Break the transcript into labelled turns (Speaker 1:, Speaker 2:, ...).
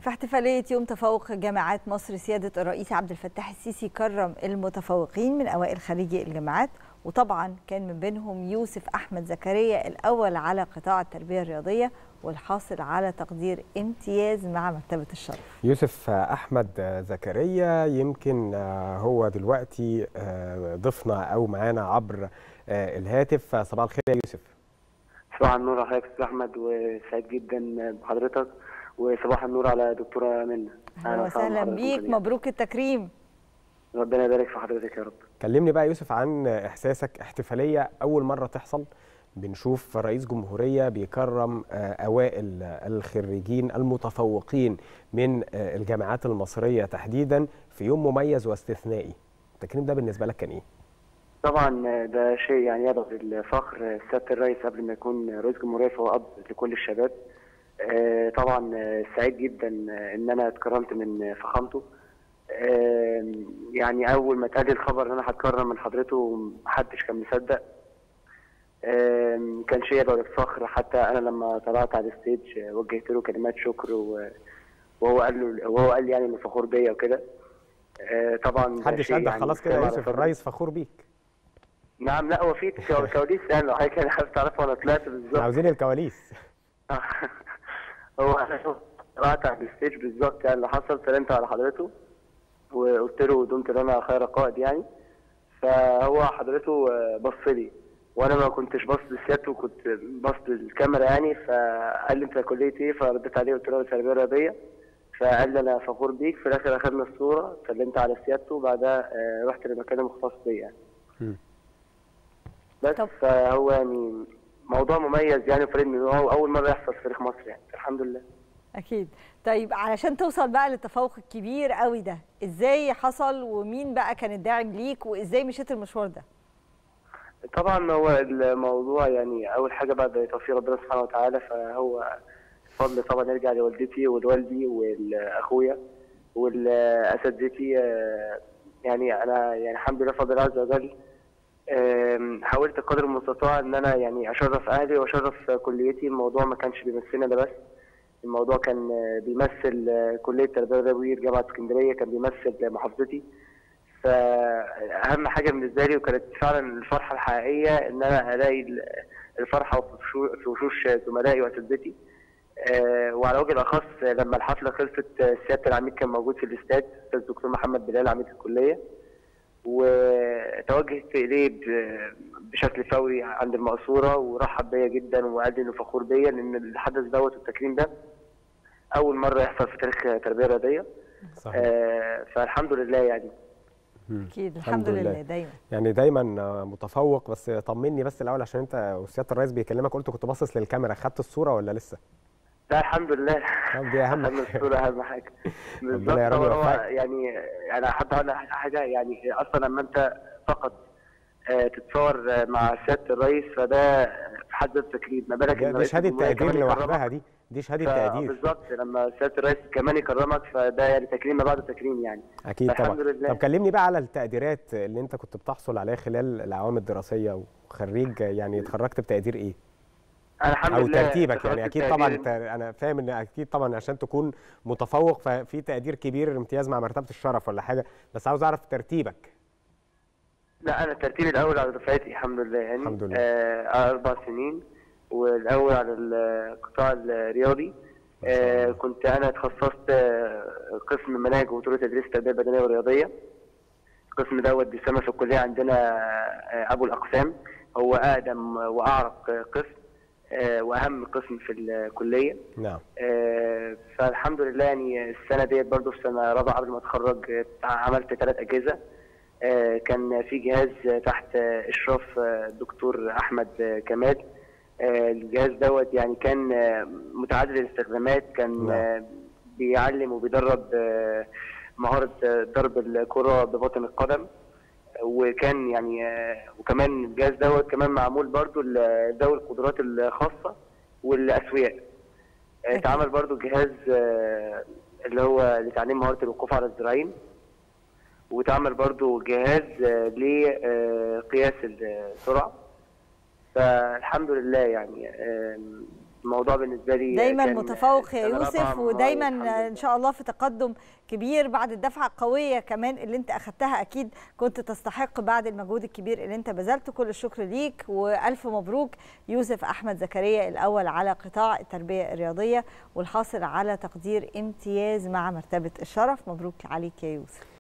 Speaker 1: في احتفالية يوم تفوق جامعات مصر سيادة الرئيس عبد الفتاح السيسي كرم المتفوقين من أوائل خريجي الجامعات وطبعا كان من بينهم يوسف أحمد زكريا الأول على قطاع التربية الرياضية والحاصل على تقدير امتياز مع مكتبة الشرف
Speaker 2: يوسف احمد زكريا يمكن هو دلوقتي ضيفنا او معانا عبر الهاتف صباح الخير يا يوسف
Speaker 3: صباح النور على حضرتك استاذ احمد وسعيد جدا بحضرتك وصباح النور على دكتوره منى
Speaker 1: اهلا وسهلا بيك مبروك التكريم
Speaker 3: ربنا يبارك في حضرتك يا رب
Speaker 2: كلمني بقى يوسف عن احساسك احتفاليه اول مره تحصل بنشوف رئيس جمهوريه بيكرم اوائل الخريجين المتفوقين من الجامعات المصريه تحديدا في يوم مميز واستثنائي التكريم ده بالنسبه لك كان ايه
Speaker 3: طبعا ده شيء يعني يضغط الفخر سياده الرئيس قبل ما يكون رئيس جمهوريه فهو اب لكل الشباب طبعا سعيد جدا ان انا اتكرمت من فخامته يعني اول ما اتقال الخبر ان انا هتكرم من حضرته محدش كان مصدق كان شيء يدعو للفخر حتى انا لما طلعت على الستيج وجهت له كلمات شكر وهو قال له وهو قال لي يعني انه فخور بيا وكده طبعا
Speaker 2: محدش قدك يعني خلاص كده يا يوسف الرئيس فخور بيك
Speaker 3: نعم لا هو في كواليس يعني لو حضرتك حابب تعرفها انا طلعت بالظبط
Speaker 2: عاوزين الكواليس
Speaker 3: هو انا طلعت على الستيج بالظبط يعني اللي حصل سلمت على حضرته وقلت له دمت لنا خير قائد يعني فهو حضرته بص لي وانا ما كنتش باص لسيادته كنت باص للكاميرا يعني فقال لي انت كليه ايه فرديت عليه قلت له تربيه رياضيه فقال لي انا فخور بيك في الاخر اخذنا الصوره سلمت على سيادته وبعدها رحت لمكان مختص بيا يعني بس فهو يعني موضوع مميز يعني فريد من هو اول مره يحصل في تاريخ مصر يعني الحمد لله
Speaker 1: اكيد طيب علشان توصل بقى للتفوق الكبير قوي ده ازاي حصل ومين بقى كان الداعم ليك وازاي مشيت المشوار ده
Speaker 3: طبعا هو الموضوع يعني اول حاجه بعد توفيق ربنا سبحانه وتعالى فهو فضل طبعا يرجع لوالدتي ولوالدي ولاخويا ولاساتذتي يعني انا يعني الحمد لله فضل الله عز وجل حاولت قدر المستطاع ان انا يعني اشرف اهلي واشرف كليتي الموضوع ما كانش بيمثلنا ده بس الموضوع كان بيمثل كليه التربيه الرياضيه جامعه اسكندريه كان بيمثل محافظتي فاهم حاجه بالنسبه لي وكانت فعلا الفرحه الحقيقيه ان انا الاقي الفرحه في وشوش زملائي واساتذتي وعلى وجه الاخص لما الحفله خلصت سياده العميد كان موجود في الاستاد الاستاذ الدكتور محمد بلال عميد الكليه وتوجهت اليه بشكل فوري عند المقصوره ورحب بيا جدا وقال لي انه فخور بيا لان الحدث دوت والتكريم ده اول مره يحصل في تاريخ التربيه الرياضيه صحيح. آه فالحمد لله يعني
Speaker 1: اكيد الحمد لله دايما
Speaker 2: يعني دايما متفوق بس طمني بس الاول عشان انت وسياده الرئيس بيكلمك قلت كنت باصص للكاميرا خدت الصوره ولا لسه؟
Speaker 3: لا الحمد لله
Speaker 2: طب دي اهم
Speaker 3: حاجه الصوره اهم حاجه بالظبط هو يعني انا حد اقول حاجه يعني اصلا لما انت فقط تتصور مع سياده الرئيس فده في حد ذاته تكريم ما بالك
Speaker 2: دي شهاده تقدير لوحدها دي دي شهاده تقدير
Speaker 3: بالظبط لما سياده الرئيس كمان يكرمك فده يعني تكريم ما بعد تكريم يعني
Speaker 2: اكيد طبعا لله. طب كلمني بقى على التقديرات اللي انت كنت بتحصل عليها خلال الاعوام الدراسيه وخريج يعني اتخرجت بتقدير ايه؟
Speaker 3: انا الحمد
Speaker 2: او
Speaker 3: لله
Speaker 2: ترتيبك يعني اكيد طبعا انا فاهم ان اكيد طبعا عشان تكون متفوق ففي تقدير كبير امتياز مع مرتبه الشرف ولا حاجه بس عاوز اعرف ترتيبك
Speaker 3: لا انا ترتيبي الاول على دفعتي الحمد لله يعني
Speaker 2: الحمد لله
Speaker 3: آه اربع سنين والاول على القطاع الرياضي آه كنت انا اتخصصت آه قسم مناهج وطرق تدريس التربيه البدنيه والرياضيه القسم دوت بيسمى في الكليه عندنا آه ابو الاقسام هو اقدم واعرق قسم آه واهم قسم في الكليه
Speaker 2: نعم
Speaker 3: آه فالحمد لله يعني السنه ديت برضه في سنه رابعه قبل ما اتخرج عملت ثلاث اجهزه آه كان في جهاز تحت اشراف الدكتور احمد كمال الجهاز دوت يعني كان متعدد الاستخدامات كان نعم. بيعلم وبيدرب مهاره ضرب الكره بباطن القدم وكان يعني وكمان الجهاز دوت كمان معمول برضو لذوي القدرات الخاصه والاسوياء اتعمل برضو جهاز اللي هو لتعليم مهاره الوقوف على الذراعين واتعمل برضو جهاز لقياس السرعه فالحمد لله يعني الموضوع بالنسبه لي
Speaker 1: دايما
Speaker 3: كان
Speaker 1: متفوق يا
Speaker 3: سنة
Speaker 1: يوسف
Speaker 3: رابعة معايا
Speaker 1: ودايما
Speaker 3: الحمد لله.
Speaker 1: ان شاء الله في تقدم كبير بعد الدفعه القويه كمان اللي انت اخذتها اكيد كنت تستحق بعد المجهود الكبير اللي انت بذلته كل الشكر ليك والف مبروك يوسف احمد زكريا الاول على قطاع التربيه الرياضيه والحاصل على تقدير امتياز مع مرتبه الشرف مبروك عليك يا يوسف